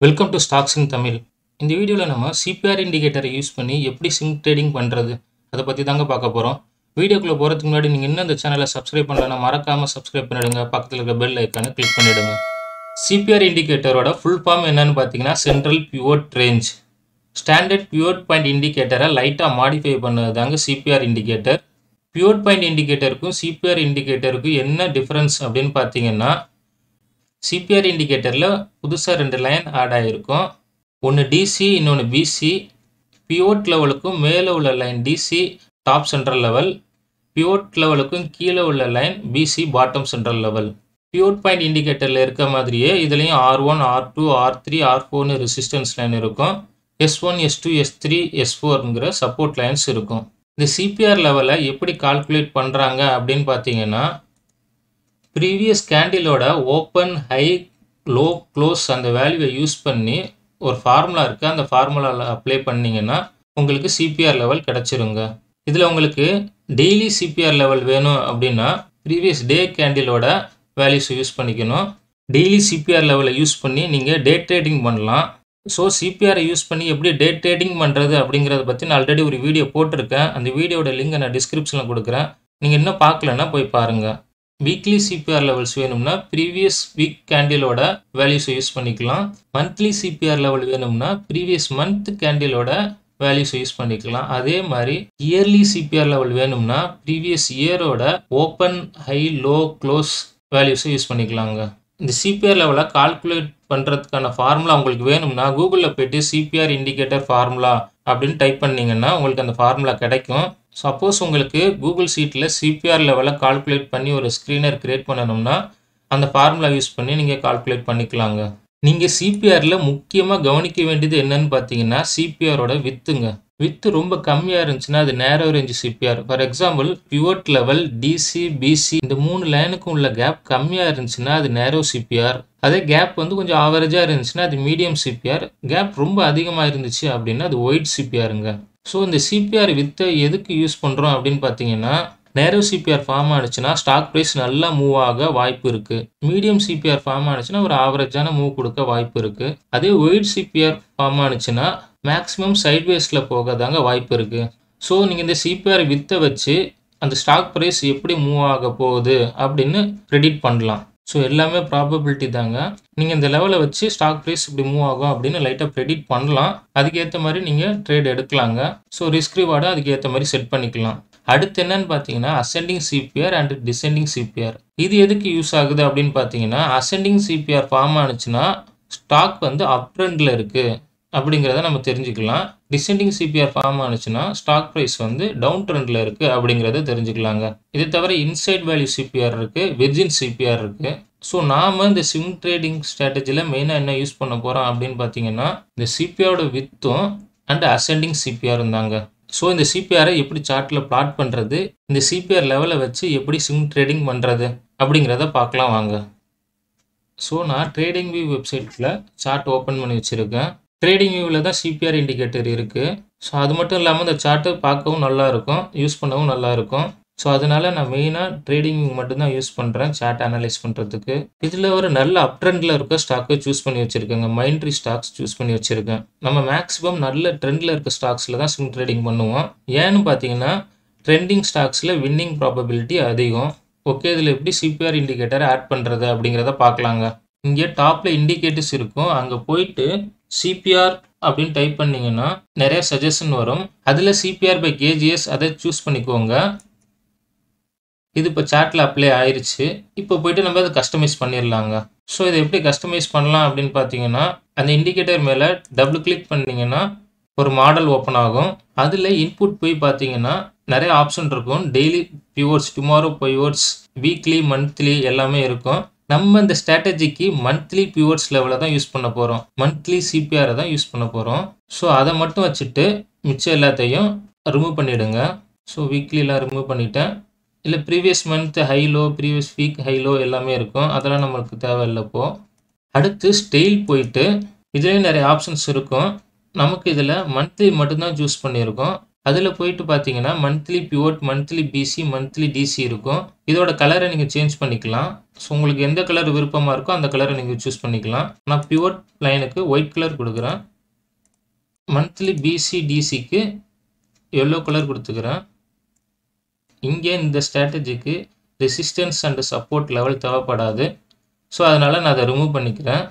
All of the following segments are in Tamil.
welcome to stocks in Tamil இந்த வீடியோவில் நம்ம சிபிஆர் இண்டிகேட்டரை யூஸ் பண்ணி எப்படி சிங்க் ட்ரேடிங் பண்ணுறது அதை பற்றி தாங்க பார்க்க போகிறோம் வீடியோக்குள்ளே போகிறதுக்கு முன்னாடி நீங்கள் இன்னும் இந்த சேனலை சப்ஸ்கிரைப் பண்ணலன்னா மறக்காமல் சப்ஸ்கிரைப் பண்ணிடுங்க பக்கத்தில் இருக்க பெல் ஐக்கானை கிளிக் பண்ணிவிடுங்க சிபிஆர் இண்டிகேட்டரோட ஃபுல் ஃபார்ம் என்னன்னு பார்த்தீங்கன்னா central pivot range standard pivot point இண்டிகேட்டரை லைட்டாக மாடிஃபை பண்ணது தாங்க சிபிஆர் இண்டிகேட்டர் பியூட் பாயிண்ட் இண்டிகேட்டருக்கும் சிபிஆர் இண்டிகேட்டருக்கும் என்ன டிஃப்ரென்ஸ் அப்படின்னு பார்த்தீங்கன்னா சிபிஆர் இண்டிகேட்டரில் புதுசாக ரெண்டு லைன் ஆட் ஆகிருக்கும் ஒன்று டிசி இன்னொன்று பிசி பியோட் லெவலுக்கும் மேலே உள்ள line TC top central level pivot லெவலுக்கும் கீழே உள்ள line BC bottom central level pivot point இண்டிகேட்டரில் இருக்க மாதிரியே இதுலேயும் R one R two R three R ஃபோர்னு ரெசிஸ்டன்ஸ் லைன் இருக்கும் S one S two S three S ஃபோருங்கிற சப்போர்ட் லைன்ஸ் இருக்கும் இந்த சிபிஆர் லெவலை எப்படி கால்குலேட் பண்ணுறாங்க அப்படின்னு பார்த்தீங்கன்னா ப்ரீவியஸ் கேண்டிலோட ஓப்பன் ஹை லோ க்ளோஸ் அந்த வேல்யூவை யூஸ் பண்ணி ஒரு ஃபார்முலா இருக்குது அந்த ஃபார்முலாவில் அப்ளை பண்ணிங்கன்னா உங்களுக்கு சிபிஆர் லெவல் கிடச்சிருங்க இதில் உங்களுக்கு டெய்லி சிபிஆர் லெவல் வேணும் அப்படின்னா ப்ரீவியஸ் டே கேண்டிலோட வேல்யூஸ் யூஸ் பண்ணிக்கணும் டெய்லி சிபிஆர் லெவலை யூஸ் பண்ணி நீங்கள் டே ட்ரேடிங் பண்ணலாம் ஸோ சிபிஆரை யூஸ் பண்ணி எப்படி டே ட்ரேடிங் பண்ணுறது அப்படிங்கிறத பற்றி நான் ஆல்ரெடி ஒரு வீடியோ போட்டிருக்கேன் அந்த வீடியோட லிங்கை நான் டிஸ்கிரிப்ஷனில் கொடுக்குறேன் நீங்கள் இன்னும் பார்க்கலன்னா போய் பாருங்கள் வீக்லி சிபிஆர் லெவல்ஸ் வேணும்னா ப்ரீவியஸ் வீக் கேண்டிலோட வேல்யூஸை யூஸ் பண்ணிக்கலாம் மந்த்லி சிபிஆர் லெவல் வேணும்னா ப்ரீவியஸ் மந்த் கேண்டிலோட வேல்யூஸை யூஸ் பண்ணிக்கலாம் அதே மாதிரி இயர்லி சிபிஆர் லெவல் வேணும்னா ப்ரீவியஸ் இயரோட ஓப்பன் ஹை லோ க்ளோஸ் வேல்யூஸை யூஸ் பண்ணிக்கலாங்க இந்த சிபிஆர் லெவலை கால்குலேட் பண்ணுறதுக்கான ஃபார்முலா உங்களுக்கு வேணும்னா கூகுளில் போயிட்டு சிபிஆர் இண்டிகேட்டர் ஃபார்முலா அப்படின்னு டைப் பண்ணிங்கன்னா உங்களுக்கு அந்த ஃபார்முலா கிடைக்கும் சப்போஸ் உங்களுக்கு கூகுள் சீட்டில் சிபிஆர் லெவலை கால்குலேட் பண்ணி ஒரு ஸ்க்ரீனர் க்ரியேட் பண்ணணும்னா அந்த ஃபார்முலா யூஸ் பண்ணி நீங்கள் கால்குலேட் பண்ணிக்கலாங்க நீங்கள் சிபிஆரில் முக்கியமாக கவனிக்க வேண்டியது என்னன்னு பார்த்தீங்கன்னா சிபிஆரோட வித்துங்க வித்து ரொம்ப கம்மியாக இருந்துச்சுன்னா அது narrow range CPR for example pivot level TC BC இந்த மூணு லைனுக்கும் உள்ள கேப் கம்மியாக இருந்துச்சுன்னா அது நேரோ சிபிஆர் அதே கேப் வந்து கொஞ்சம் ஆவரேஜாக இருந்துச்சுன்னா அது மீடியம் சிபிஆர் கேப் ரொம்ப அதிகமாக இருந்துச்சு அப்படின்னா அது ஒயிட் சிபிஆருங்க ஸோ இந்த சிபிஆர் வித்தை எதுக்கு யூஸ் பண்ணுறோம் அப்படின்னு பார்த்தீங்கன்னா நேரோ சிபிஆர் ஃபார்ம் ஆனிச்சுன்னா ஸ்டாக் ப்ரைஸ் நல்லா மூவ் ஆக வாய்ப்பு இருக்குது மீடியம் சிபிஆர் ஃபார்ம் ஆனிச்சுன்னா ஒரு ஆவரேஜான மூவ் கொடுக்க வாய்ப்பு இருக்குது அதே ஒயிட் சிபிஆர் ஃபார்ம் ஆனிச்சுன்னா மேக்ஸிமம் சைட்வேஸில் போக தாங்க வாய்ப்பு இருக்குது ஸோ நீங்கள் இந்த சிபிஆர் வித்தை வச்சு அந்த ஸ்டாக் ப்ரைஸ் எப்படி மூவ் ஆக போகுது அப்படின்னு ப்ரெடிக்ட் பண்ணலாம் ஸோ எல்லாமே ப்ராபபிலிட்டி தாங்க நீங்கள் இந்த லெவலை வச்சு ஸ்டாக் ப்ரைஸ் இப்படி மூவ் ஆகும் அப்படின்னு லைட்டாக ப்ரெடிக்ட் பண்ணலாம் அதுக்கேற்ற மாதிரி நீங்கள் ட்ரேட் எடுக்கலாங்க ஸோ ரிஸ்க் ரிவார்டை அதுக்கேற்ற மாதிரி செட் பண்ணிக்கலாம் அடுத்து என்னன்னு பார்த்தீங்கன்னா ascending CPR and descending CPR இது எதுக்கு யூஸ் ஆகுது அப்படின்னு பார்த்தீங்கன்னா அசெண்டிங் சிபிஆர் ஃபார்ம் ஆனிச்சுன்னா ஸ்டாக் வந்து அப் ட்ரெண்டில் இருக்குது அப்படிங்கிறத நம்ம தெரிஞ்சுக்கலாம் டிசெண்டிங் சிபிஆர் ஃபார்ம் ஆனிச்சுன்னா ஸ்டாக் ப்ரைஸ் வந்து டவுன் ட்ரெண்டில் இருக்குது அப்படிங்கிறத தெரிஞ்சுக்கலாங்க இது தவிர இன்சைட் வேல்யூ சிபிஆர் இருக்குது வெர்ஜின் சிபிஆர் இருக்குது ஸோ நாம் இந்த ஸ்விங் ட்ரேடிங் ஸ்ட்ராட்டஜியில் மெயினாக என்ன யூஸ் பண்ண போகிறோம் அப்படின்னு பார்த்தீங்கன்னா இந்த சிபிஆரோட வித்தும் அண்ட் அசெண்டிங் சிபிஆர் இருந்தாங்க ஸோ இந்த சிபிஆரை எப்படி சார்ட்டில் பிளாட் பண்ணுறது இந்த சிபிஆர் லெவலை வச்சு எப்படி ஸ்விங் ட்ரேடிங் பண்ணுறது அப்படிங்கிறத பார்க்கலாம் வாங்க ஸோ நான் ட்ரேடிங் வியூ வெப்சைட்டில் சார்ட் ஓப்பன் பண்ணி வச்சுருக்கேன் ட்ரேடிங் வியூவில் தான் சிபிஆர் இண்டிகேட்டர் இருக்குது ஸோ அது மட்டும் இல்லாமல் இந்த சார்ட்டு பார்க்கவும் நல்லா இருக்கும் யூஸ் பண்ணவும் நல்லா இருக்கும் ஸோ அதனால நான் மெயினாக ட்ரேடிங் மட்டும்தான் யூஸ் பண்ணுறேன் சார்ட் அனலைஸ் பண்ணுறதுக்கு இதில் ஒரு நல்ல அப் ட்ரெண்டில் இருக்க ஸ்டாக்கை சூஸ் பண்ணி வச்சுருக்கேங்க மைண்ட்ரி ஸ்டாக்ஸ் சூஸ் பண்ணி வச்சுருக்கேன் நம்ம மேக்ஸிமம் நல்ல ட்ரெண்டில் இருக்க ஸ்டாக்ஸில் தான் ஸ்விங் ட்ரேடிங் பண்ணுவோம் ஏன்னு பார்த்தீங்கன்னா ட்ரெண்டிங் ஸ்டாக்ஸில் வின்னிங் ப்ராபபிலிட்டி அதிகம் ஓகே இதில் எப்படி சிபிஆர் இண்டிகேட்டர் ஆட் பண்ணுறது அப்படிங்கிறத பார்க்கலாங்க இங்கே டாப்பில் இண்டிகேட்டர்ஸ் இருக்கும் அங்கே போயிட்டு சிபிஆர் அப்படின்னு டைப் பண்ணிங்கன்னா நிறைய சஜஷன் வரும் அதில் சிபிஆர் பை கேஜிஎஸ் அதை சூஸ் பண்ணிக்கோங்க இது இப்போ சாட்டில் அப்ளை ஆயிடுச்சு இப்போ போயிட்டு நம்ம அதை கஸ்டமைஸ் பண்ணிடலாங்க ஸோ இதை எப்படி கஸ்டமைஸ் பண்ணலாம் அப்படின்னு பார்த்தீங்கன்னா அந்த இண்டிகேட்டர் மேலே டபுள் கிளிக் பண்ணிங்கன்னா ஒரு மாடல் ஓப்பன் ஆகும் அதில் இன்புட் போய் பார்த்தீங்கன்னா நிறைய ஆப்ஷன் இருக்கும் daily pivots tomorrow pivots weekly monthly எல்லாமே இருக்கும் நம்ம இந்த ஸ்ட்ராட்டஜிக்கு மந்த்லி பியூவர்ஸ் லெவலில் தான் யூஸ் பண்ண போகிறோம் மந்த்லி சிபிஆரை தான் யூஸ் பண்ண போகிறோம் ஸோ அதை மட்டும் வச்சுட்டு மிச்சம் எல்லாத்தையும் ரிமூவ் பண்ணிவிடுங்க ஸோ வீக்லிலாம் ரிமூவ் பண்ணிட்டேன் இல்லை previous month high low previous week high low எல்லாமே இருக்கும் அதெல்லாம் நம்மளுக்கு தேவையில்லை இப்போ அடுத்து ஸ்டெயில் போயிட்டு இதுலேயும் நிறைய ஆப்ஷன்ஸ் இருக்கும் நமக்கு இதில் மந்த்லி மட்டும்தான் சூஸ் பண்ணியிருக்கோம் அதில் போயிட்டு பார்த்தீங்கன்னா monthly pivot monthly BC monthly TC இருக்கும் இதோட கலரை நீங்கள் சேஞ்ச் பண்ணிக்கலாம் ஸோ உங்களுக்கு எந்த கலர் விருப்பமாக இருக்கோ அந்த கலரை நீங்கள் சூஸ் பண்ணிக்கலாம் நான் பியூட் லைனுக்கு ஒயிட் கலர் கொடுக்குறேன் மந்த்லி பிசி டிசிக்கு எல்லோ கலர் கொடுத்துக்கிறேன் இங்கே இந்த ஸ்ட்ராட்டஜிக்கு ரெசிஸ்டன்ஸ் அண்ட் சப்போர்ட் லெவல் தேவைப்படாது ஸோ அதனால் நான் அதை ரிமூவ் பண்ணிக்கிறேன்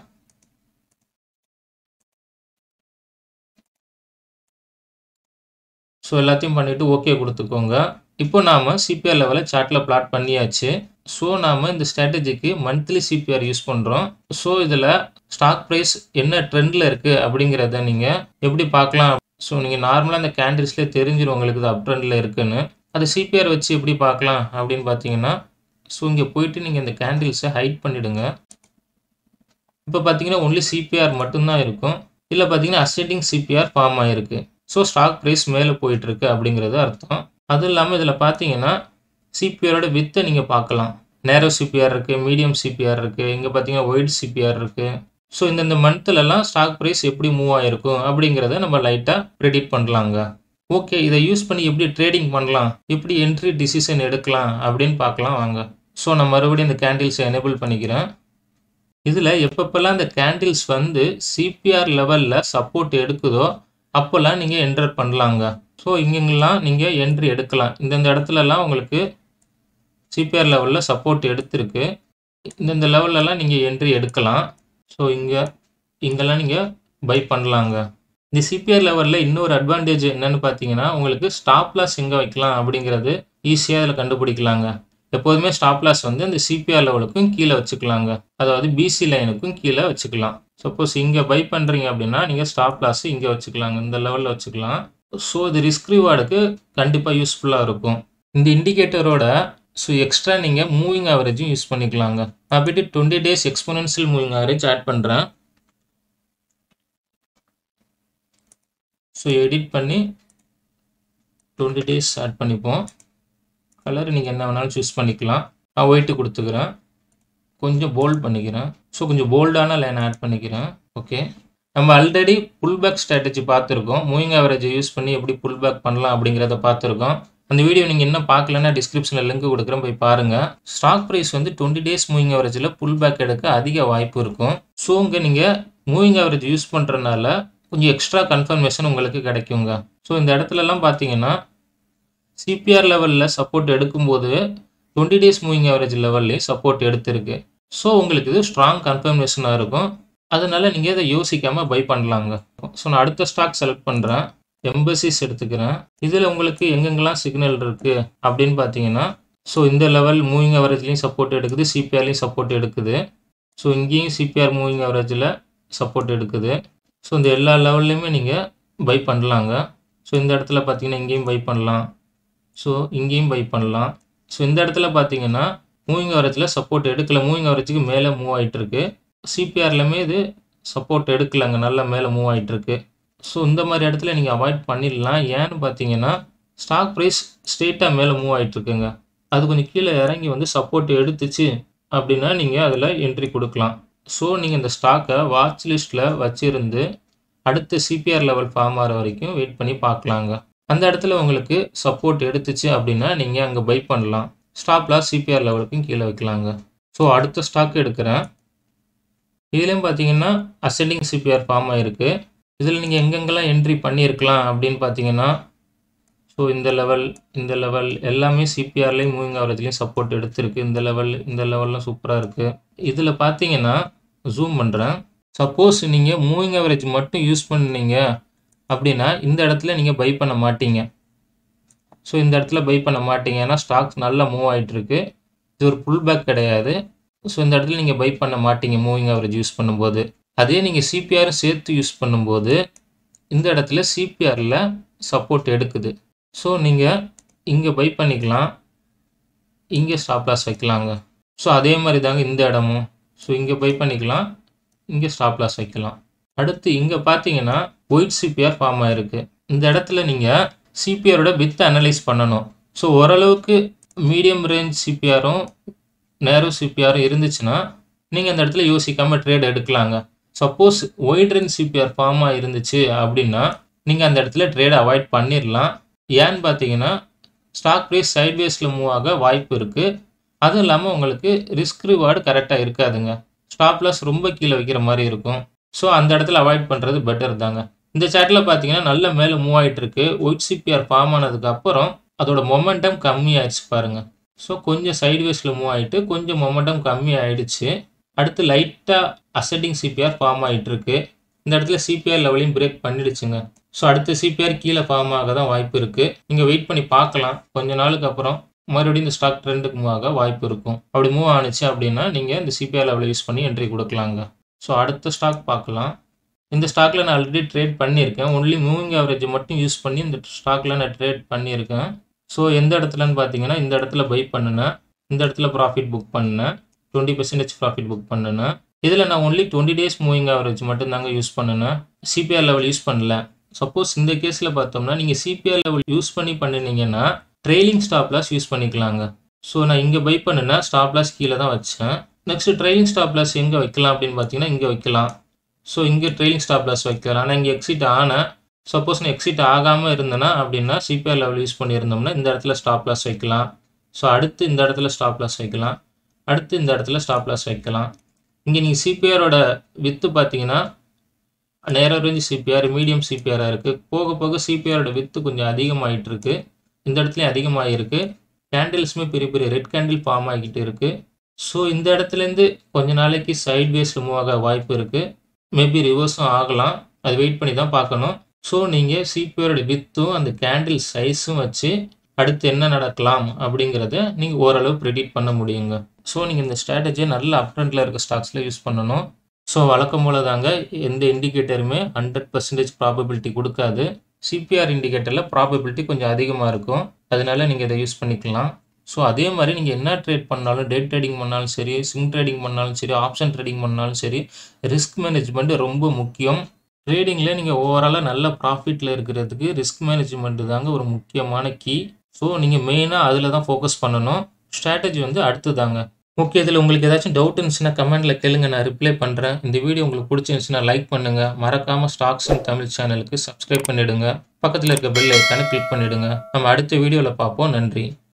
ஸோ எல்லாத்தையும் பண்ணிவிட்டு ஓகே கொடுத்துக்கோங்க இப்போ நாம் சிபிஆர் லெவலில் சார்ட்டில் பிளாட் பண்ணியாச்சு ஸோ நாம் இந்த ஸ்ட்ராட்டஜிக்கு மந்த்லி சிபிஆர் யூஸ் பண்ணுறோம் ஸோ இதில் ஸ்டாக் ப்ரைஸ் என்ன ட்ரெண்டில் இருக்குது அப்படிங்கிறத நீங்கள் எப்படி பார்க்கலாம் ஸோ நீங்கள் நார்மலாக இந்த கேண்டில்ஸ்லேயே தெரிஞ்சிடும் உங்களுக்கு இது அப் ட்ரெண்டில் இருக்குன்னு அதை சிபிஆர் வச்சு எப்படி பார்க்கலாம் அப்படின்னு பார்த்தீங்கன்னா ஸோ இங்கே போயிட்டு நீங்கள் இந்த கேண்டில்ஸை ஹைட் பண்ணிவிடுங்க இப்போ பார்த்தீங்கன்னா ஒன்லி சிபிஆர் மட்டும்தான் இருக்கும் இல்லை பார்த்தீங்கன்னா அசெட்டிங் சிபிஆர் ஃபார்ம் ஆகிருக்கு ஸோ ஸ்டாக் ப்ரைஸ் மேலே போயிட்டுருக்கு அப்படிங்கிறது அர்த்தம் அதுவும் இல்லாமல் இதில் பார்த்தீங்கன்னா சிபிஆரோட வித்தை நீங்கள் பார்க்கலாம் நேரோ சிபிஆர் இருக்குது மீடியம் சிபிஆர் இருக்குது இங்கே பார்த்தீங்கன்னா ஒயிட் சிபிஆர் இருக்குது ஸோ இந்தந்த மந்த்லலாம் ஸ்டாக் ப்ரைஸ் எப்படி மூவ் ஆகிருக்கும் அப்படிங்கிறத நம்ம லைட்டாக ப்ரெடிக்ட் பண்ணலாங்க ஓகே இதை யூஸ் பண்ணி எப்படி ட்ரேடிங் பண்ணலாம் எப்படி என்ட்ரி டிசிஷன் எடுக்கலாம் அப்படின்னு பார்க்கலாம் வாங்க ஸோ நான் மறுபடியும் இந்த கேண்டில்ஸை எனேபிள் பண்ணிக்கிறேன் இதில் எப்பப்பெல்லாம் இந்த கேண்டில்ஸ் வந்து சிபிஆர் லெவலில் சப்போர்ட் எடுக்குதோ அப்போல்லாம் நீங்கள் என்டர் பண்ணலாங்க ஸோ இங்கெங்கெல்லாம் நீங்கள் என்ட்ரி எடுக்கலாம் இந்தந்த இடத்துலலாம் உங்களுக்கு சிபிஆர் லெவலில் சப்போர்ட் எடுத்திருக்கு இந்தந்த லெவல்லலாம் நீங்கள் என்ட்ரி எடுக்கலாம் ஸோ இங்கே இங்கெல்லாம் நீங்கள் பை பண்ணலாங்க இந்த சிபிஆர் லெவலில் இன்னொரு அட்வான்டேஜ் என்னன்னு பார்த்தீங்கன்னா உங்களுக்கு ஸ்டாப் லாஸ் எங்கே வைக்கலாம் அப்படிங்கிறது ஈஸியாக அதில் கண்டுபிடிக்கலாங்க எப்போதுமே ஸ்டாப் லாஸ் வந்து இந்த சிபிஆர் லெவலுக்கும் கீழே வச்சுக்கலாங்க அதாவது பிசி லைனுக்கும் கீழே வச்சுக்கலாம் சப்போஸ் இங்கே பை பண்ணுறீங்க அப்படின்னா நீங்கள் ஸ்டாப் லாஸ் இங்கே வச்சுக்கலாங்க இந்த லெவலில் வச்சுக்கலாம் ஸோ இது ரிஸ்க் ரிவார்டுக்கு கண்டிப்பாக யூஸ்ஃபுல்லாக இருக்கும் இந்த இண்டிகேட்டரோட ஸோ எக்ஸ்ட்ரா நீங்கள் மூவிங் ஆவரேஜும் யூஸ் பண்ணிக்கலாங்க நான் போய்ட்டு twenty days exponential moving average add பண்ணுறேன் ஸோ எடிட் பண்ணி டுவெண்ட்டி டேஸ் ஆட் பண்ணிப்போம் கலர் நீங்கள் என்ன வேணாலும் சூஸ் பண்ணிக்கலாம் நான் ஒயிட்டு கொடுத்துக்கிறேன் கொஞ்சம் போல்ட் பண்ணிக்கிறேன் ஸோ கொஞ்சம் போல்டான லைன் ஆட் பண்ணிக்கிறேன் ஓகே நம்ம ஆல்ரெடி புல் பேக் ஸ்ட்ராட்டஜி பார்த்துருக்கோம் மூவிங் ஆவரேஜை யூஸ் பண்ணி எப்படி புல் பேக் பண்ணலாம் அப்படிங்கிறத பார்த்துருக்கோம் அந்த வீடியோ நீங்கள் இன்னும் பார்க்கலன்னா டிஸ்கிரிப்ஷனில் லிங்க் கொடுக்குறேன் போய் பாருங்கள் ஸ்டாக் ப்ரைஸ் வந்து டுவெண்ட்டி டேஸ் மூவிங் ஆவரேஜில் புல் பேக் எடுக்க அதிக வாய்ப்பு இருக்கும் ஸோ இங்கே நீங்கள் மூவிங் ஆவரேஜ் யூஸ் பண்ணுறதுனால கொஞ்சம் எக்ஸ்ட்ரா கன்ஃபர்மேஷன் உங்களுக்கு கிடைக்குங்க ஸோ இந்த இடத்துலலாம் பார்த்தீங்கன்னா சிபிஆர் லெவலில் சப்போர்ட் எடுக்கும்போது டுவெண்ட்டி டேஸ் மூவிங் ஆவரேஜ் லெவல்லே சப்போர்ட் எடுத்திருக்கு ஸோ உங்களுக்கு இது ஸ்ட்ராங் கன்ஃபர்மேஷனாக இருக்கும் அதனால நீங்கள் இதை யோசிக்காமல் பை பண்ணலாங்க ஸோ நான் அடுத்த ஸ்டாக் செலக்ட் பண்ணுறேன் எம்பசிஸ் எடுத்துக்கிறேன் இதில் உங்களுக்கு எங்கெங்கெல்லாம் சிக்னல் இருக்குது அப்படின்னு பார்த்தீங்கன்னா ஸோ இந்த லெவல் மூவிங் ஆவரேஜ்லேயும் சப்போர்ட் எடுக்குது சிபிஆர்லேயும் சப்போர்ட் எடுக்குது ஸோ இங்கேயும் சிபிஆர் மூவிங் ஆவரேஜில் சப்போர்ட் எடுக்குது ஸோ இந்த எல்லா லெவல்லையுமே நீங்கள் பை பண்ணலாங்க ஸோ இந்த இடத்துல பார்த்தீங்கன்னா இங்கேயும் பை பண்ணலாம் ஸோ இங்கேயும் பை பண்ணலாம் ஸோ இந்த இடத்துல பார்த்தீங்கன்னா மூவிங் ஆவரேஜில் சப்போர்ட் எடுக்கல மூவிங் ஆவரேஜுக்கு மேலே மூவ் ஆகிட்டுருக்கு சிபிஆர்லையுமே இது சப்போர்ட் எடுக்கலங்க நல்லா மேலே மூவ் ஆகிட்டுருக்கு ஸோ இந்த மாதிரி இடத்துல நீங்கள் அவாய்ட் பண்ணிடலாம் ஏன்னு பார்த்தீங்கன்னா ஸ்டாக் ப்ரைஸ் ஸ்ட்ரெயிட்டாக மேலே மூவ் ஆகிட்டுருக்குங்க அது கொஞ்சம் கீழே இறங்கி வந்து சப்போர்ட் எடுத்துச்சு அப்படின்னா நீங்கள் அதில் என்ட்ரி கொடுக்கலாம் ஸோ நீங்கள் இந்த ஸ்டாக்கை வாட்ச் லிஸ்ட்டில் வச்சுருந்து அடுத்த சிபிஆர் லெவல் ஃபார்ம் ஆகிற வரைக்கும் வெயிட் பண்ணி பார்க்கலாங்க அந்த இடத்துல உங்களுக்கு சப்போர்ட் எடுத்துச்சு அப்படின்னா நீங்கள் அங்கே பை பண்ணலாம் ஸ்டாப் லாஸ் சிபிஆர் லெவலுக்கும் கீழே வைக்கலாங்க ஸோ அடுத்த ஸ்டாக் எடுக்கிறேன் இதுலேயும் பார்த்தீங்கன்னா அசெண்டிங் சிபிஆர் ஃபார்ம் ஆகிருக்கு இதில் நீங்கள் எங்கெங்கெல்லாம் என்ட்ரி பண்ணியிருக்கலாம் அப்படின்னு பார்த்தீங்கன்னா ஸோ இந்த லெவல் இந்த லெவல் எல்லாமே சிபிஆர்லேயும் மூவிங் ஆவரேஜ்லேயும் சப்போர்ட் எடுத்திருக்கு இந்த லெவல் இந்த லெவல்லாம் சூப்பராக இருக்குது இதில் பார்த்தீங்கன்னா ஜூம் பண்ணுறேன் சப்போஸ் நீங்கள் மூவிங் ஆவரேஜ் மட்டும் யூஸ் பண்ணீங்க அப்படின்னா இந்த இடத்துல நீங்கள் பை பண்ண மாட்டீங்க ஸோ இந்த இடத்துல பை பண்ண மாட்டீங்க ஏன்னா ஸ்டாக்ஸ் நல்லா மூவ் ஆகிட்டுருக்கு இது ஒரு புல் பேக் கிடையாது ஸோ இந்த இடத்துல நீங்கள் பை பண்ண மாட்டீங்க மூவிங் ஆவரேஜ் யூஸ் பண்ணும்போது அதே நீங்கள் சிபிஆரும் சேர்த்து யூஸ் பண்ணும்போது இந்த இடத்துல சிபிஆரில் சப்போர்ட் எடுக்குது ஸோ நீங்கள் இங்கே பை பண்ணிக்கலாம் இங்கே ஸ்டாப் லாஸ் வைக்கலாங்க ஸோ அதே மாதிரி தாங்க இந்த இடமும் ஸோ இங்கே பை பண்ணிக்கலாம் இங்கே ஸ்டாப் லாஸ் வைக்கலாம் அடுத்து இங்கே பார்த்தீங்கன்னா ஒயிட் சிபிஆர் ஃபார்ம் ஆகிருக்கு இந்த இடத்துல நீங்கள் சிபிஆரோட வித் அனலைஸ் பண்ணணும் ஸோ ஓரளவுக்கு மீடியம் ரேஞ்ச் சிபிஆரும் நேரோ சிபிஆரும் இருந்துச்சுன்னா நீங்கள் அந்த இடத்துல யோசிக்காமல் ட்ரேட் எடுக்கலாங்க சப்போஸ் ஒயிட் ரேஞ்ச் சிபிஆர் ஃபார்மாக இருந்துச்சு அப்படின்னா நீங்கள் அந்த இடத்துல ட்ரேட் அவாய்ட் பண்ணிடலாம் ஏன்னு பார்த்தீங்கன்னா ஸ்டாக் ப்ரைஸ் சைட்வேஸில் மூவ் ஆக வாய்ப்பு இருக்குது அதுவும் இல்லாமல் உங்களுக்கு ரிஸ்க் ரிவார்டு கரெக்டாக இருக்காதுங்க ஸ்டாப் லாஸ் ரொம்ப கீழே வைக்கிற மாதிரி இருக்கும் ஸோ அந்த இடத்துல அவாய்ட் பண்ணுறது பெட்டர் தாங்க இந்த சார்ட்டில் பார்த்தீங்கன்னா நல்ல மேலே மூவ் ஆகிட்டு இருக்கு ஒயிட் சிபிஆர் ஃபார்ம் ஆனதுக்கு அப்புறம் அதோட மொமெண்டம் கம்மி ஆயிடுச்சு பாருங்க ஸோ கொஞ்சம் சைட்வேஸில் மூவ் ஆகிட்டு கொஞ்சம் மொமெண்டம் கம்மி ஆயிடுச்சு அடுத்து லைட்டாக அசெட்டிங் சிபிஆர் ஃபார்ம் ஆகிட்டு இருக்கு இந்த இடத்துல சிபிஆர் லெவலையும் பிரேக் பண்ணிடுச்சுங்க ஸோ அடுத்து சிபிஆர் கீழே ஃபார்ம் ஆக தான் வாய்ப்பு இருக்குது நீங்கள் வெயிட் பண்ணி பார்க்கலாம் கொஞ்ச நாளுக்கு அப்புறம் மறுபடியும் இந்த ஸ்டாக் ட்ரெண்டுக்கு மூவ் ஆக வாய்ப்பு இருக்கும் அப்படி மூவ் ஆனிச்சு அப்படின்னா நீங்கள் இந்த சிபிஆர் லெவலை யூஸ் பண்ணி என்ட்ரி கொடுக்கலாங்க ஸோ அடுத்த ஸ்டாக் பார்க்கலாம் இந்த ஸ்டாக்கில் நான் ஆல்ரெடி ட்ரேட் பண்ணியிருக்கேன் ஒன்லி மூவிங் ஆவரேஜ் மட்டும் யூஸ் பண்ணி இந்த ஸ்டாக்கில் நான் ட்ரேட் பண்ணியிருக்கேன் ஸோ எந்த இடத்துலன்னு பார்த்தீங்கன்னா இந்த இடத்துல பை பண்ணினேன் இந்த இடத்துல ப்ராஃபிட் புக் பண்ணேன் டுவெண்ட்டி பர்சன்டேஜ் ப்ராஃபிட் புக் பண்ணினேன் இதில் நான் only twenty days moving average மட்டும் தாங்க யூஸ் பண்ணினேன் சிபிஆர் லெவல் யூஸ் பண்ணல சப்போஸ் இந்த கேஸில் பார்த்தோம்னா நீங்கள் சிபிஆர் லெவல் யூஸ் பண்ணி பண்ணினீங்கன்னா ட்ரெயிலிங் ஸ்டாப் லாஸ் யூஸ் பண்ணிக்கலாங்க ஸோ நான் இங்கே பை பண்ணினா ஸ்டாப் லாஸ் கீழே தான் வச்சேன் நெக்ஸ்ட் ட்ரெயிலிங் ஸ்டாப் லாஸ் எங்கே வைக்கலாம் அப்படின்னு பார்த்தீங்கன்னா இங்கே வைக்கலாம் ஸோ இங்கே ட்ரெயிலிங் ஸ்டாப் லாஸ் வைக்கலாம் ஆனால் இங்கே எக்ஸிட் ஆனேன் சப்போஸ் நான் எக்ஸிட் ஆகாமல் இருந்தேன்னா அப்படின்னா சிபிஆர் லெவல் யூஸ் பண்ணியிருந்தோம்னா இந்த இடத்துல ஸ்டாப் லாஸ் வைக்கலாம் ஸோ அடுத்து இந்த இடத்துல ஸ்டாப் லாஸ் வைக்கலாம் அடுத்து இந்த இடத்துல ஸ்டாப் லாஸ் வைக்கலாம் இங்கே நீங்கள் சிபிஆரோட வித்து பார்த்தீங்கன்னா நேரோ ரேஞ்ச் சிபிஆர் மீடியம் சிபிஆராக இருக்குது போக போக சிபிஆரோட வித்து கொஞ்சம் அதிகமாகிட்டு இருக்கு இந்த இடத்துலையும் அதிகமாகிருக்கு கேண்டில்ஸுமே பெரிய பெரிய ரெட் கேண்டில் ஃபார்ம் ஆகிட்டு இருக்குது ஸோ இந்த இடத்துலேருந்து கொஞ்ச நாளைக்கு சைட் வேஸில் மூவ் ஆக வாய்ப்பு இருக்குது மேபி ரிவர்ஸும் ஆகலாம் அது வெயிட் பண்ணி தான் பார்க்கணும் ஸோ நீங்கள் சிபிஆரோட வித்தும் அந்த கேண்டில் சைஸும் வச்சு அடுத்து என்ன நடக்கலாம் அப்படிங்கிறத நீங்கள் ஓரளவு ப்ரெடிக்ட் பண்ண முடியுங்க ஸோ நீங்கள் இந்த ஸ்ட்ராட்டஜியை நல்ல அப்ட்ரெண்டில் இருக்க ஸ்டாக்ஸில் யூஸ் பண்ணணும் ஸோ வழக்கம் போல தாங்க எந்த இண்டிகேட்டருமே ஹண்ட்ரட் பர்சன்டேஜ் ப்ராபபிலிட்டி கொடுக்காது சிபிஆர் இண்டிகேட்டரில் ப்ராபபிலிட்டி கொஞ்சம் அதிகமாக இருக்கும் அதனால நீங்கள் இதை யூஸ் பண்ணிக்கலாம் ஸோ அதே மாதிரி நீங்கள் என்ன ட்ரேட் பண்ணாலும் டே ட்ரேடிங் பண்ணாலும் சரி சிங் ட்ரேடிங் பண்ணாலும் சரி ஆப்ஷன் ட்ரேடிங் பண்ணாலும் சரி ரிஸ்க் மேனேஜ்மெண்ட் ரொம்ப முக்கியம் ட்ரேடிங்கில் நீங்கள் ஓவராலாக நல்ல ப்ராஃபிட்டில் இருக்கிறதுக்கு ரிஸ்க் மேனேஜ்மெண்ட் தாங்க ஒரு முக்கியமான கீ ஸோ நீங்கள் மெயினாக அதில் தான் ஃபோக்கஸ் பண்ணணும் ஸ்ட்ராட்டஜி வந்து அடுத்து தாங்க ஓகே இதில் உங்களுக்கு ஏதாச்சும் டவுட் இருந்துச்சுன்னா கமெண்ட்டில் கேளுங்க நான் ரிப்ளை பண்ணுறேன் இந்த வீடியோ உங்களுக்கு பிடிச்சிருந்துச்சுன்னா லைக் பண்ணுங்கள் மறக்காமல் ஸ்டாக்ஸ் அண்ட் தமிழ் சேனலுக்கு சப்ஸ்கிரைப் பண்ணிவிடுங்க பக்கத்தில் இருக்க பெல் ஐக்கானை கிளிக் பண்ணிவிடுங்க நம்ம அடுத்த வீடியோவில் பார்ப்போம் நன்றி